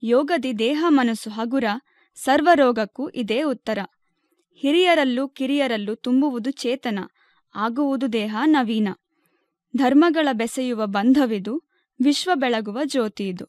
ಯೋಗದಿ ದೇಹ ಮನಸ್ಸು ಹಗುರ ಸರ್ವರೋಗಕ್ಕೂ ಇದೇ ಉತ್ತರ ಹಿರಿಯರಲ್ಲೂ ಕಿರಿಯರಲ್ಲೂ ತುಂಬುವುದು ಚೇತನ ಆಗುವುದು ದೇಹ ನವೀನ ಧರ್ಮಗಳ ಬೆಸೆಯುವ ಬಂಧವಿದು ವಿಶ್ವ ಬೆಳಗುವ ಜ್ಯೋತಿ ಇದು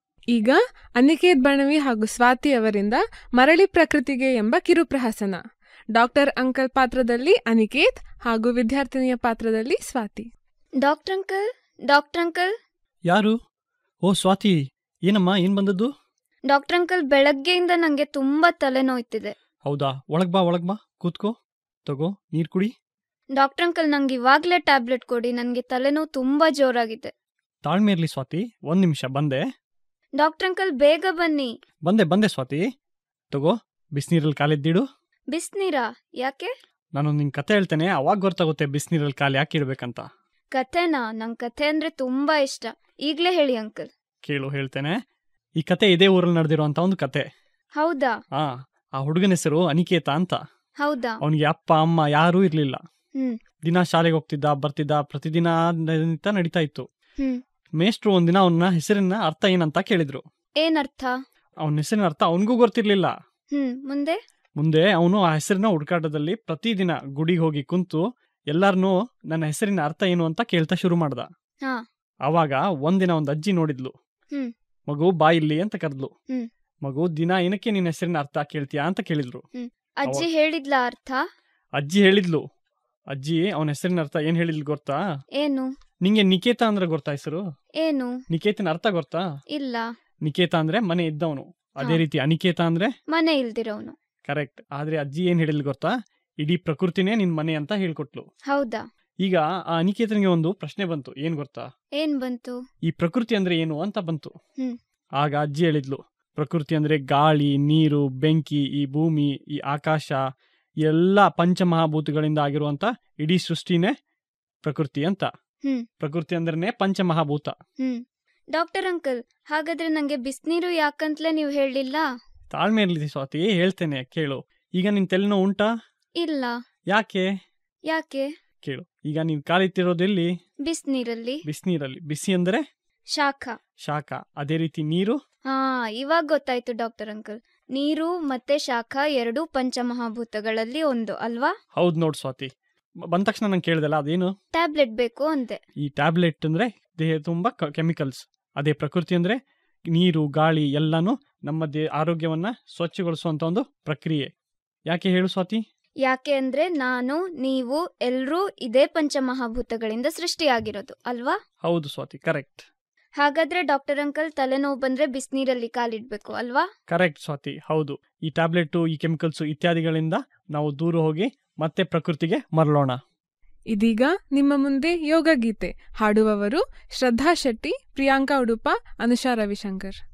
ಈಗ ಅನಿಕೇತ್ ಬಣವಿ ಹಾಗೂ ಸ್ವಾತಿ ಅವರಿಂದ ಮರಳಿ ಪ್ರಕೃತಿಗೆ ಎಂಬ ಕಿರುಪ್ರಹಸನ ಡಾಕ್ಟರ್ ಅಂಕಲ್ ಪಾತ್ರದಲ್ಲಿ ಅನಿಕೇತ್ ಹಾಗೂ ವಿದ್ಯಾರ್ಥಿನಿಯ ಪಾತ್ರದಲ್ಲಿ Swathi doctor uncle doctor uncle ಯಾರು ಓ ಸ್ವಾತಿ ಏನಮ್ಮ ಏನ್ ಬಂದದ್ದು ಡಾಕ್ಟರ್ ಅಂಕಲ್ ಬೆಳಗ್ಗೆಯಿಂದ ನಂಗೆ ತುಂಬಾ ತಲೆನೋಯ್ತಿದೆ ಹೌದಾ ಒಳಗ್ ಬಾ ಒಳಗ್ ಬಾ ಕೂತ್ಕೋ ತಗೋ ನೀರ್ ಕುಡಿ ಡಾಕ್ಟರ್ ಅಂಕಲ್ ನಂಗೆ ಇವಾಗ್ಲೇ ಟ್ಯಾಬ್ಲೆಟ್ ಕೊಡಿ ನನಗೆ ತಲೆನೋವು ತುಂಬಾ ಜೋರಾಗಿದೆ ತಾಳ್ಮೆ ಇರ್ಲಿ ಸ್ವಾತಿ ಒಂದ್ ನಿಮಿಷ ಬಂದೆ ಡಾಕ್ಟರ್ ಅಂಕಲ್ ಬೇಗ ಬನ್ನಿ ಬಂದೆ ಬಂದೆ ಸ್ವಾತಿ ತಗೋ ಬಿಸಿನೀರಲ್ಲಿ ಕಾಲಿದ್ದಿಡು ಬಿಸ್ನೀರಾ ಯಾಕೆ ನಾನು ನಿನ್ ಕತೆ ಹೇಳ್ತೇನೆ ಅವಾಗ ಗೊತ್ತಾಗುತ್ತೆ ಬಿಸಿನೀರಲ್ಲಿ ಕಾಲು ಯಾಕೆ ಇಡ್ಬೇಕಂತ ಕಥೆನಾ ನಂಗ್ ಕಥೆ ಅಂದ್ರೆ ತುಂಬಾ ಇಷ್ಟ ಈಗ್ಲೇ ಹೇಳಿ ಅಂಕಲ್ ಕೇಳು ಹೇಳ್ತೇನೆ ಈ ಕತೆ ಇದೇ ಊರಲ್ಲಿ ನಡೆದಿರುವಂತ ಒಂದು ಕತೆ ಹೌದಾ ಆ ಆ ಹುಡುಗನ ಹೆಸರು ಅನಿಕೇತ ಅಂತ ಹೌದಾ ಅವನಿಗೆ ಅಪ್ಪ ಅಮ್ಮ ಯಾರೂ ಇರ್ಲಿಲ್ಲ ಹ್ಮ್ ದಿನ ಶಾಲೆಗೆ ಹೋಗ್ತಿದ್ದ ಬರ್ತಿದ್ದ ಪ್ರತಿದಿನ ಅಂತ ನಡೀತಾ ಇತ್ತು ಹ್ಮ್ ಮೇಷ್ಟ್ರು ಒಂದಿನ ಅವನ ಹೆಸರಿನ ಅರ್ಥ ಏನಂತ ಕೇಳಿದ್ರು ಏನರ್ಥ ಅವನ ಹೆಸರಿನ ಅರ್ಥ ಅವನಿಗೂ ಗೊತ್ತಿರ್ಲಿಲ್ಲ ಹ್ಮ್ ಮುಂದೆ ಮುಂದೆ ಅವನು ಆ ಹೆಸರಿನ ಹುಡುಕಾಟದಲ್ಲಿ ಪ್ರತಿದಿನ ಗುಡಿಗೆ ಹೋಗಿ ಕುಂತು ಎಲ್ಲಾರನ್ನೂ ನನ್ನ ಹೆಸರಿನ ಅರ್ಥ ಏನು ಅಂತ ಕೇಳ್ತಾ ಶುರು ಮಾಡ್ದ ಹಾ ಅವಾಗ ಒಂದಿನ ಒಂದ್ ಅಜ್ಜಿ ನೋಡಿದ್ಲು ಹ್ಮ್. ಮಗು ಬಾ ಇಲ್ಲಿ ಅಂತ ಕರೆದ್ಲು ಹ್ಮ್. ಮಗು ದಿನ ಏನಕ್ಕೆ ನಿನ್ನ ಹೆಸರಿನ ಅರ್ಥ ಕೇಳ್ತೀಯಾ ಅಂತ ಕೇಳಿದ್ರು ಅಜ್ಜಿ ಅವ- ಹೇಳಿದ್ಲ ಅರ್ಥ ಅಜ್ಜಿ ಹೇಳಿದ್ಲು ಅಜ್ಜಿ ಅವನ ಹೆಸರಿನ ಅರ್ಥ ಏನ್ ಹೇಳಿದ್ಲು ಗೊತ್ತಾ ಏನು ನಿಂಗೆ ನಿಕೇತ ಅಂದ್ರೆ ಗೊತ್ತಾ ಹೆಸರು ಏನು ನಿಕೇತನ ಅರ್ಥ ಗೊತ್ತಾ ಇಲ್ಲ ನಿಕೇತ ಅಂದ್ರೆ ಮನೆ ಇದ್ದವನು ಅದೇ ಹಾ. ರೀತಿ ಅನಿಕೇತ ಅಂದ್ರೆ ಮನೆ ಇಲ್ದಿರೋನು ಕರೆಕ್ಟ್ ಆದ್ರೆ ಅಜ್ಜಿ ಏನ್ ಹೇಳಿದ್ಲು ಗೊತ್ತಾ ಇಡೀ ಪ್ರಕೃತಿನೇ ನಿನ್ ಮನೆ ಅಂತ ಹೇಳ್ಕೊಟ್ಲು ಹೌದಾ ಈಗ ಆ ಅನಿಕೇತನಿಗೆ ಒಂದು ಪ್ರಶ್ನೆ ಬಂತು ಏನ್ ಗೊತ್ತಾ ಏನ್ ಬಂತು ಈ ಪ್ರಕೃತಿ ಅಂದ್ರೆ ಏನು ಅಂತ ಬಂತು ಹ್ಮ್. ಆಗ ಅಜ್ಜಿ ಹೇಳಿದ್ಲು ಪ್ರಕೃತಿ ಅಂದ್ರೆ ಗಾಳಿ ನೀರು ಬೆಂಕಿ ಈ ಭೂಮಿ ಈ ಆಕಾಶ ಎಲ್ಲ ಪಂಚಮಹಾಭೂತಗಳಿಂದ ಆಗಿರುವಂತ ಇಡೀ ಸೃಷ್ಟಿನೇ ಪ್ರಕೃತಿ ಅಂತ ಹ್ಮ್. ಪ್ರಕೃತಿ ಅಂದ್ರೇನೆ ಪಂಚಮಹಾಭೂತ ಹ್ಮ್ ಡಾಕ್ಟರ್ ಅಂಕಲ್ ಹಾಗಾದ್ರೆ ನಂಗೆ ಬಿಸ್ನೀರು ಯಾಕಂತ್ಲೇ ನೀವು ಹೇಳಿಲ್ಲ ತಾಳ್ಮೆ ಇರ್ಲಿ ಸ್ವಾತಿ ಹೇಳ್ತೇನೆ ಕೇಳು ಈಗ ನಿನ್ ತಲೆನೋವು ಉಂಟಾ ಇಲ್ಲ ಯಾಕೆ ಯಾಕೆ ಕೇಳು ಈಗ ನೀನ್ ಕಾಲಿತ್ತಿರೋದೆಲ್ಲಿ ಬಿಸ್ನೀರಲ್ಲಿ ಬಿಸಿನೀರಲ್ಲಿ ಬಿಸಿ ಅಂದ್ರೆ ಶಾಖ ಶಾಖ ಅದೇ ರೀತಿ ನೀರು ಹಾ ಇವಾಗ ಗೊತ್ತಾಯ್ತು ಡಾಕ್ಟರ್ ಅಂಕಲ್ ನೀರು ಮತ್ತೆ ಶಾಖ ಎರಡು ಪಂಚಮಹಾಭೂತಗಳಲ್ಲಿ ಒಂದು ಅಲ್ವಾ ಹೌದ್ ನೋಡ್ ಸ್ವಾತಿ ಬ- ಬಂದ ತಕ್ಷಣ ನಂಗೆ ಕೇಳ್ದಲ್ಲ ಅದೇನು ಟ್ಯಾಬ್ಲೆಟ್ ಬೇಕು ಅಂದೆ ಈ ಟ್ಯಾಬ್ಲೆಟ್ ಅಂದ್ರೆ ದೇಹ ತುಂಬಾ ಕೆಮಿಕಲ್ಸ್ ಅದೇ ಪ್ರಕೃತಿ ಅಂದ್ರೆ ನೀರು ಗಾಳಿ ಎಲ್ಲಾನು ನಮ್ಮ ದೇ ಆರೋಗ್ಯವನ್ನ ಸ್ವಚ್ಛಗೊಳಿಸುವಂತ ಒಂದು ಪ್ರಕ್ರಿಯೆ ಯಾಕೆ ಹೇಳು ಸ್ವಾತಿ ಯಾಕೆ ಅಂದ್ರೆ ನಾನು ನೀವು ಎಲ್ರೂ ಇದೇ ಪಂಚಮಹಾಭೂತಗಳಿಂದ ಸೃಷ್ಟಿಯಾಗಿರೋದು ಅಲ್ವಾ ಹೌದು ಸ್ವಾತಿ ಕರೆಕ್ಟ್ ಹಾಗಾದ್ರೆ ಡಾಕ್ಟರ್ ಅಂಕಲ್ ತಲೆನೋವು ಬಂದ್ರೆ ಬಿಸ್ನೀರಲ್ಲಿ ಕಾಲಿಡ್ಬೇಕು ಅಲ್ವಾ ಕರೆಕ್ಟ್ ಸ್ವಾತಿ ಹೌದು ಈ ಟ್ಯಾಬ್ಲೆಟ್ ಈ ಕೆಮಿಕಲ್ಸ್ ಇತ್ಯಾದಿಗಳಿಂದ ನಾವು ದೂರ ಹೋಗಿ ಮತ್ತೆ ಪ್ರಕೃತಿಗೆ ಮರಳೋಣ ಇದೀಗ ನಿಮ್ಮ ಮುಂದೆ ಯೋಗ ಗೀತೆ ಹಾಡುವವರು ಶ್ರದ್ಧಾ ಶೆಟ್ಟಿ ಪ್ರಿಯಾಂಕಾ ಉಡುಪ ಅನುಷಾ ರವಿಶಂಕರ್